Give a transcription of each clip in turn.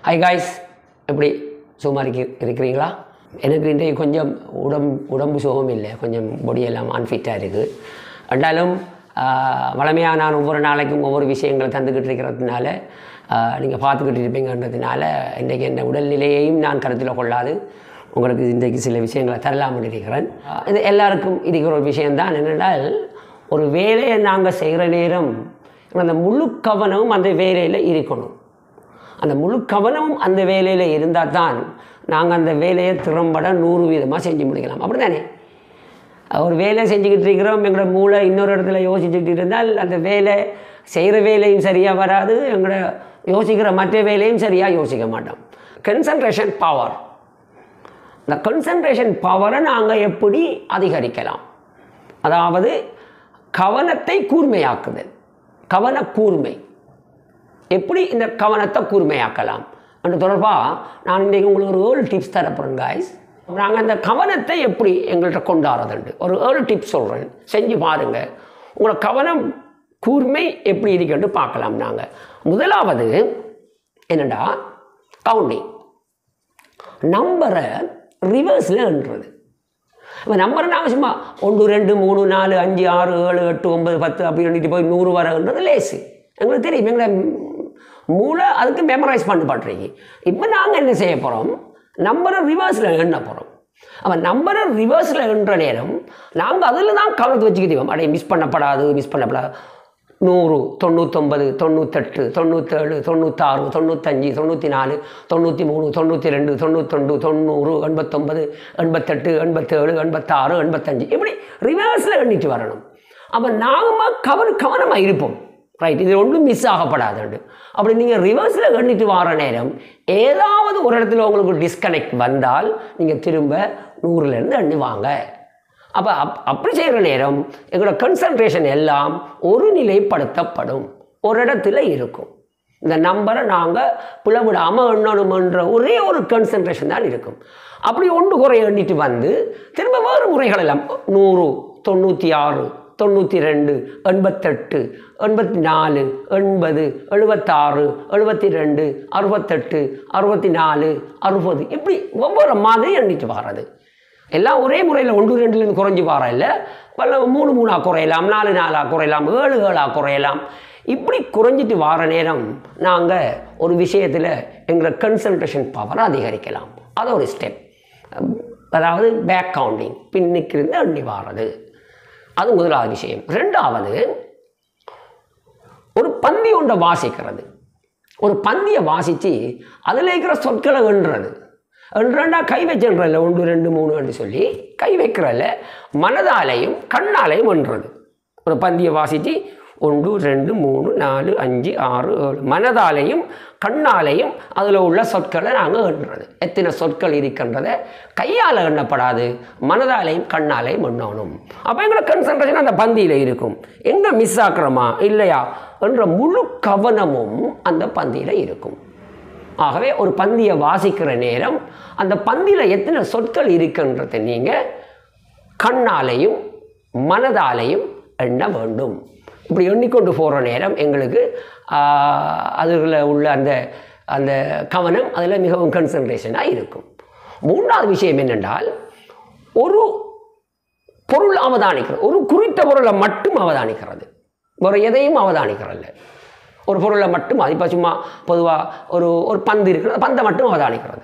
hi guys எப்படி சும்மா இருக்கி இருக்கிறீங்களா எனக்கு இன்றைக்கு கொஞ்சம் உடம்பு உடம்பு சுகம் இல்லை கொஞ்சம் பொடியெல்லாம் அன்ஃபிட்டாக இருக்குது ரெண்டாலும் வளமையாக நான் ஒவ்வொரு நாளைக்கும் ஒவ்வொரு விஷயங்களை தந்துக்கிட்டு இருக்கிறதுனால நீங்கள் பார்த்துக்கிட்டு இருப்பீங்கன்றதுனால இன்றைக்கு என் உடல்நிலையையும் நான் கருத்தில் கொள்ளாது உங்களுக்கு இன்றைக்கு சில விஷயங்களை தரலாம்னு இருக்கிறேன் ஆஹ் இது எல்லாருக்கும் இருக்கிற ஒரு விஷயம்தான் என்னென்றால் ஒரு வேலையை நாங்கள் செய்கிற நேரம் அந்த முழு கவனமும் அந்த வேலையில் இருக்கணும் அந்த முழு கவனமும் அந்த வேலையில் இருந்தால் தான் நாங்கள் அந்த வேலையை திறம்பட நூறு வீதமாக செஞ்சு முடிக்கலாம் அப்படி தானே ஒரு வேலை செஞ்சுக்கிட்டு இருக்கிறோம் எங்களோட மூளை இன்னொரு இடத்துல யோசிச்சுட்டு இருந்தால் அந்த வேலை செய்கிற வேலையும் சரியாக வராது எங்களோட யோசிக்கிற மற்ற வேலையும் சரியாக யோசிக்க மாட்டோம் கன்சன்ட்ரேஷன் பவர் இந்த கன்சன்ட்ரேஷன் பவரை நாங்கள் எப்படி அதிகரிக்கலாம் அதாவது கவனத்தை கூர்மையாக்குதல் கவன கூர்மை எப்படி இந்த கவனத்தை கூர்மையாக்கலாம் என்று தொடர்பாக நான் இன்றைக்கு உங்களுக்கு ஒரு ஏழு டிப்ஸ் தரப்போகிறேன் காய்ஸ் நாங்கள் அந்த கவனத்தை எப்படி எங்கள்கிட்ட கொண்டாடுறதுண்டு ஒரு ஏழு டிப்ஸ் சொல்கிறேன் செஞ்சு பாருங்கள் உங்களோட கவனம் கூர்மை எப்படி இருக்குன்னு பார்க்கலாம் நாங்கள் முதலாவது என்னடா கவுண்டிங் நம்பரை ரிவர்ஸில் என்றது இப்போ நம்பரை நாங்கள் சும்மா ஒன்று ரெண்டு மூணு நாலு அஞ்சு ஆறு ஏழு எட்டு ஒன்பது பத்து அப்படி எண்ணிட்டு போய் நூறு வரன்றது லேசு எங்களுக்கு தெரியும் எங்களை மூளை அதுக்கு மெமரைஸ் பண்ணி பண்றீங்க இப்போ நாங்கள் என்ன செய்ய போகிறோம் நம்பரை ரிவர்ஸில் எண்ண போகிறோம் அப்போ நம்பரை ரிவர்ஸில் எண்ற நேரம் நாங்கள் அதில் தான் கவனத்தை வச்சுக்கிட்டோம் அடைய மிஸ் பண்ணப்படாது மிஸ் பண்ணப்படாது நூறு தொண்ணூத்தொம்பது தொண்ணூத்தெட்டு தொண்ணூற்றேழு தொண்ணூத்தாறு தொண்ணூத்தஞ்சு தொண்ணூற்றி நாலு தொண்ணூற்றி மூணு தொண்ணூற்றி ரெண்டு தொண்ணூத்தொண்டு தொண்ணூறு எண்பத்தொம்பது எண்பத்தெட்டு எண்பத்தேழு எண்பத்தாறு எண்பத்தஞ்சு இப்படி ரிவர்ஸில் எண்ணிட்டு வரணும் அப்போ நாங்கள் கவன கவனமாக இருப்போம் ரைட் இது ஒன்றும் மிஸ் ஆகப்படாதுண்டு அப்படி நீங்கள் ரிவர்ஸில் எண்ணிட்டு வர நேரம் ஏதாவது ஒரு இடத்துல உங்களுக்கு டிஸ்கனெக்ட் வந்தால் நீங்கள் திரும்ப நூறுலேருந்து எண்ணி வாங்க அப்போ அப் அப்படி செய்கிற நேரம் எங்களோட கன்சன்ட்ரேஷன் எல்லாம் ஒரு நிலைப்படுத்தப்படும் ஒரு இடத்துல இருக்கும் இந்த நம்பரை நாங்கள் பிளவிடாமல் எண்ணணுமன்ற ஒரே ஒரு கன்சன்ட்ரேஷன் தான் இருக்கும் அப்படி ஒன்று குறை எண்ணிட்டு வந்து திரும்ப வேறு முறைகள் எல்லாம் நூறு தொண்ணூற்றி ஆறு தொண்ணூற்றி ரெண்டு எண்பத்தெட்டு எண்பத்தி நாலு எண்பது எழுபத்தாறு எழுபத்தி ரெண்டு அறுபத்தெட்டு அறுபத்தி நாலு அறுபது இப்படி ஒவ்வொரு மாதிரி எண்ணிட்டு வர்றது எல்லாம் ஒரே முறையில் ஒன்று ரெண்டுலேருந்து குறைஞ்சி வர இல்லை பல மூணு மூணாக குறையலாம் நாலு நாலாக குறையலாம் ஏழு ஏழாக குறையலாம் இப்படி குறைஞ்சிட்டு வர நேரம் நாங்கள் ஒரு விஷயத்தில் எங்களோட கன்சன்ட்ரேஷன் பவரை அதிகரிக்கலாம் அது ஒரு ஸ்டெப் அதாவது பேக் கவுண்டிங் பின்னுக்கு இருந்து எண்ணி வாரது அது முதலாவது விஷயம் ரெண்டாவது ஒரு பந்தி ஒன்றை வாசிக்கிறது ஒரு பந்தியை வாசித்து அதில் இருக்கிற சொற்களை எண்ணுறது ரெண்டா கை வச்சுன்றதில்ல ஒன்று ரெண்டு மூணுன்னு சொல்லி கை வைக்கிறதில்ல மனதாலையும் கண்ணாலையும் எண்ணுறது ஒரு பந்தியை வாசித்து ஒன்று ரெண்டு மூணு நாலு அஞ்சு ஆறு ஏழு மனதாலையும் கண்ணாலையும் அதில் உள்ள சொற்களை நாங்கள் எண்ணுறது எத்தனை சொற்கள் இருக்கின்றதை கையால் எண்ணப்படாது மனதாலையும் கண்ணாலையும் எண்ணணும் அப்போ எங்களோட கன்சன்ட்ரேஷன் அந்த பந்தியில் இருக்கும் எங்கே மிஸ் ஆக்குறோமா இல்லையா என்ற முழு கவனமும் அந்த பந்தியில் இருக்கும் ஆகவே ஒரு பந்தியை வாசிக்கிற நேரம் அந்த பந்தியில் எத்தனை சொற்கள் இருக்குன்றதை நீங்கள் கண்ணாலையும் மனதாலையும் எண்ண வேண்டும் இப்படி எண்ணிக்கொண்டு போகிற நேரம் எங்களுக்கு அதில் உள்ள அந்த அந்த கவனம் அதில் மிகவும் கன்சன்ட்ரேஷனாக இருக்கும் மூன்றாவது விஷயம் என்னென்றால் ஒரு பொருள் அவதானிக்கிறது ஒரு குறித்த பொருளை மட்டும் அவதானிக்கிறது வேறு எதையும் அவதானிக்கிறதில்ல ஒரு பொருளை மட்டும் அது இப்போ சும்மா பொதுவாக ஒரு ஒரு பந்து இருக்கிறது பந்தை மட்டும் அவதானிக்கிறது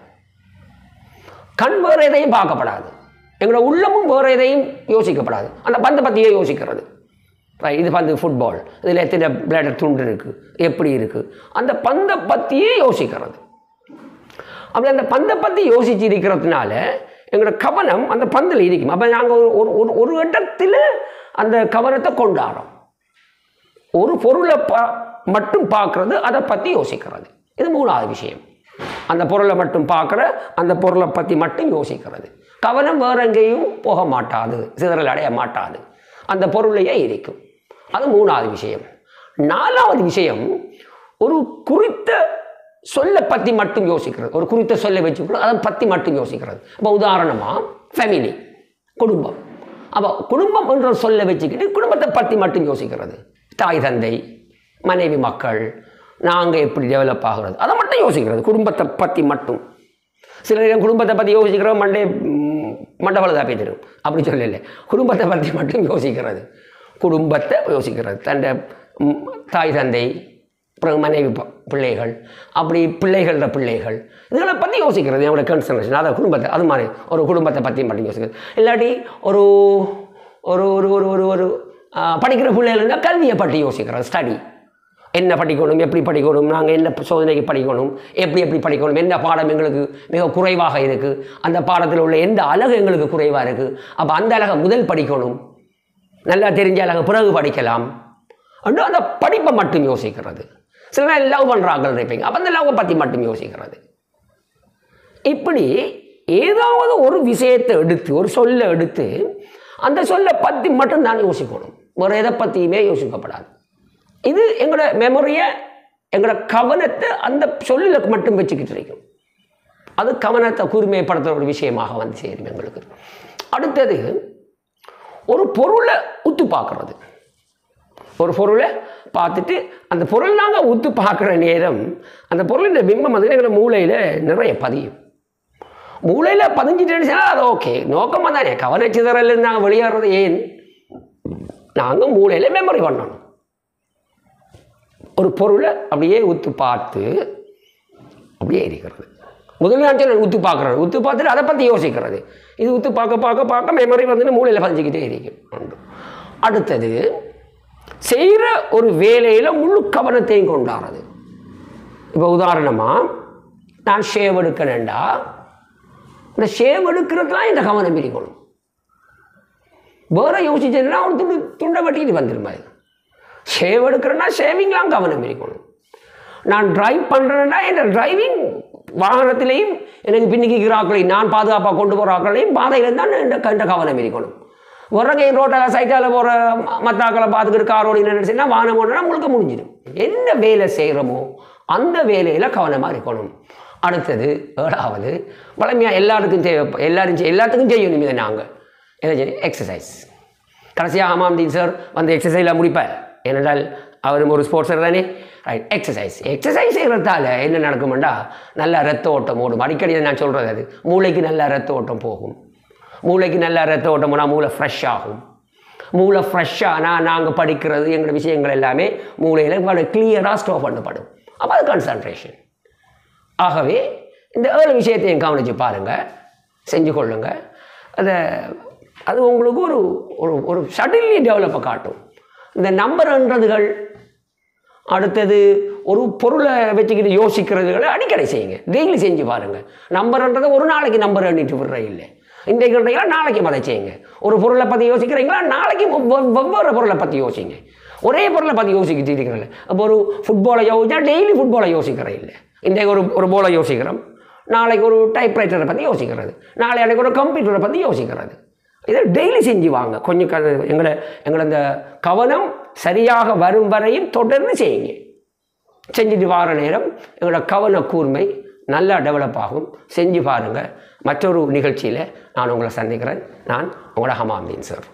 கண் வேறு எதையும் பார்க்கப்படாது எங்களோட உள்ளமும் வேறு எதையும் யோசிக்கப்படாது அந்த பந்தை பற்றியே யோசிக்கிறது இது பந்து ஃபுட்பால் இதில் எத்தனை பிளேடர் துண்டு இருக்குது எப்படி இருக்குது அந்த பந்தை பற்றியே யோசிக்கிறது அப்படி அந்த பந்தை பற்றி யோசிச்சு இருக்கிறதுனால எங்களோட கவனம் அந்த பந்தில் இருக்கும் அப்போ நாங்கள் ஒரு ஒரு ஒரு இடத்துல அந்த கவனத்தை கொண்டாடுறோம் ஒரு பொருளை பா மட்டும் பார்க்குறது அதை பற்றி யோசிக்கிறது இது மூணாவது விஷயம் அந்த பொருளை மட்டும் பார்க்குற அந்த பொருளை பற்றி மட்டும் யோசிக்கிறது கவனம் வேற எங்கேயும் போக மாட்டாது சிதறல் அடைய மாட்டாது அந்த பொருளையே இருக்கும் அது மூணாவது விஷயம் நாலாவது விஷயம் ஒரு குறித்த சொல்லை பற்றி மட்டும் யோசிக்கிறது ஒரு குறித்த சொல்லை வச்சுக்கணும் அதை பற்றி மட்டும் யோசிக்கிறது இப்போ உதாரணமாக ஃபேமிலி குடும்பம் அப்போ குடும்பம் என்ற சொல்லை வச்சுக்கிட்டு குடும்பத்தை பற்றி மட்டும் யோசிக்கிறது தாய் தந்தை மனைவி மக்கள் நாங்கள் எப்படி டெவலப் ஆகிறது அதை மட்டும் யோசிக்கிறது குடும்பத்தை பற்றி மட்டும் சில நேரம் குடும்பத்தை பற்றி யோசிக்கிறோம் மண்டே ம், மண்டை பழுதா பேசிடும் அப்படி சொல்லல குடும்பத்தை பற்றி மட்டும் யோசிக்கிறது குடும்பத்தை யோசிக்கிறது தன்னை ம், தாய் தந்தை அப்புறம் மனைவி ப- பிள்ளைகள் அப்படி பிள்ளைகளோட பிள்ளைகள் இதுகளை பற்றி யோசிக்கிறது என்னோட கன்சன்ட்ரேஷன் அதை குடும்பத்தை அது மாதிரி ஒரு குடும்பத்தை பற்றி மட்டும் யோசிக்கிறது இல்லாட்டி ஒரு ஒரு ஒரு ஒரு ஒரு ஒரு ஆ, படிக்கிற பிள்ளைகள்னா கல்வியை பற்றி யோசிக்கிறது ஸ்டடி என்ன படிக்கணும் எப்படி படிக்கணும் நாங்கள் என்ன சோதனைக்கு படிக்கணும் எப்படி எப்படி படிக்கணும் என்ன பாடம் எங்களுக்கு மிக குறைவாக இருக்குது அந்த பாடத்தில் உள்ள எந்த அழகு எங்களுக்கு குறைவாக இருக்குது அப்போ அந்த அழகை முதல் படிக்கணும் நல்லா தெரிஞ்ச அழகு பிறகு படிக்கலாம் அப்படின்னு அந்த படிப்பை மட்டும் யோசிக்கிறது சில நேரம் லவ் பண்ணுறாங்க இருப்பீங்க அப்போ அந்த லவ்வை பற்றி மட்டும் யோசிக்கிறது இப்படி ஏதாவது ஒரு விஷயத்தை எடுத்து ஒரு சொல்லை எடுத்து அந்த சொல்லை பற்றி மட்டும் தான் யோசிக்கணும் வேறு எதை பற்றியுமே யோசிக்கப்படாது இது எங்களோட மெமரியை எங்களோட கவனத்தை அந்த சொல்லுக்கு மட்டும் வச்சுக்கிட்டு இருக்கும் அது கவனத்தை கூர்மைப்படுத்துகிற ஒரு விஷயமாக வந்து சேரும் எங்களுக்கு அடுத்தது ஒரு பொருளை உத்து பார்க்குறது ஒரு பொருளை பார்த்துட்டு அந்த பொருள் நாங்கள் உத்து பார்க்குற நேரம் அந்த பொருளின் பிம்பம் வந்து எங்களோட மூளையில் நிறைய பதியும் மூளையில் பதிஞ்சிட்டேன்னு சொன்னால் அது ஓகே நோக்கமாக தானே கவனச்சிதறல் நாங்கள் வெளியேறது ஏன் நாங்கள் மூளையில் மெமரி பண்ணணும் ஒரு பொருளை அப்படியே உத்து பார்த்து அப்படியே இருக்கிறது முதல்ல நான் சொன்னேன் உத்து பார்க்குறது உத்து பார்த்துட்டு அதை பற்றி யோசிக்கிறது இது உத்து பார்க்க பார்க்க பார்க்க மெமரி வந்து மூளையில் பதிஞ்சிக்கிட்டே இருக்கும் ஒன்று அடுத்தது செய்கிற ஒரு வேலையில் முழு கவனத்தையும் கொண்டாடுறது இப்போ உதாரணமாக நான் ஷேவ் எடுக்கணுண்டா இந்த ஷேவ் எடுக்கிறதுலாம் இந்த கவனம் இருக்கணும் வேற யோசிச்சதுன்னா ஒரு துண்டு துண்டை வெட்டிட்டு வந்துடும் அது ஷேவ் எடுக்கிறேன்னா ஷேவிங்லாம் கவனம் இருக்கணும் நான் டிரைவ் பண்ணுறேன்னா என் டிரைவிங் வாகனத்திலையும் எனக்கு பின்னிக்கு ஆக்களையும் நான் பாதுகாப்பாக கொண்டு போகிற ஆக்களையும் பாதையில் தான் இந்த கண்ட கவனம் இருக்கணும் வரங்க ரோட்டில் சைட்டால் போகிற மற்ற ஆக்களை பார்த்துக்கிட்டு கார் ஓடி நினைச்சுன்னா வாகனம் ஓடினா முழுக்க முடிஞ்சிடும் என்ன வேலை செய்கிறோமோ அந்த வேலையில் கவனமாக இருக்கணும் அடுத்தது ஏழாவது பழமையாக எல்லாருக்கும் தேவை எல்லாரும் செய்- எல்லாத்துக்கும் செய்யணும் இதை நாங்கள் என்ன செய்யணும் எக்ஸசைஸ் கடைசியாக ஹமாம்தீன் சார் வந்து எக்ஸசைஸில் முடிப்பார் ஏனென்றால் அவரும் ஒரு ஸ்போர்ட்ஸர் தானே ரைட் எக்ஸசைஸ் எக்ஸசைஸ் செய்கிறதால என்ன நடக்குமெண்டா நல்ல ரத்த ஓட்டம் ஓடும் அடிக்கடி நான் சொல்கிறது அது மூளைக்கு நல்ல ரத்த ஓட்டம் போகும் மூளைக்கு நல்ல ரத்த ஓட்டம் போனால் மூளை ஃப்ரெஷ் ஆகும் மூளை ஃப்ரெஷ்ஷானால் நாங்கள் படிக்கிறது எங்களோட விஷயங்கள் எல்லாமே மூளையில் கிளியராக ஸ்டோர் பண்ணப்படும் அப்போ அது கான்சன்ட்ரேஷன் ஆகவே இந்த ஏழு விஷயத்தையும் கவனித்து பாருங்கள் செஞ்சு கொள்ளுங்க அதை அது உங்களுக்கு ஒரு ஒரு ஒரு சடன்லி டெவலப்பை காட்டும் இந்த நம்பர்ன்றதுகள் அடுத்தது ஒரு பொருளை வச்சுக்கிட்டு யோசிக்கிறதுகளை அடிக்கடி செய்யுங்க டெய்லி செஞ்சு பாருங்கள் நம்பர்ன்றதை ஒரு நாளைக்கு நம்பர் எண்ணிட்டு விடுற இல்லை இன்றைக்கு இன்றைக்கெல்லாம் நாளைக்கு அதை செய்யுங்க ஒரு பொருளை பற்றி யோசிக்கிறீங்களா நாளைக்கு வெவ்- வெவ்வேறு பொருளை பற்றி யோசிங்க ஒரே பொருளை பற்றி யோசிக்கிட்டு இருக்கிறீங்களே அப்போ ஒரு ஃபுட்பாலை யோசிச்சா டெய்லி ஃபுட்பாலை யோசிக்கிறேன் இல்லை இன்றைக்கு ஒரு ஒரு போலை யோசிக்கிறோம் நாளைக்கு ஒரு டைப்ரைட்டரை பற்றி யோசிக்கிறது நாளை அன்றைக்கு ஒரு கம்ப்யூட்டரை பற்றி யோசிக்கிறது இதை டெய்லி செஞ்சு வாங்க கொஞ்சம் க எங்களை எங்களை அந்த கவனம் சரியாக வரும் வரையும் தொடர்ந்து செய்யுங்க செஞ்சுட்டு வார நேரம் எங்களோட கவன கூர்மை நல்லா டெவலப் ஆகும் செஞ்சு பாருங்கள் மற்றொரு நிகழ்ச்சியில் நான் உங்களை சந்திக்கிறேன் நான் உங்களோட ஹமாம்தீன் சார்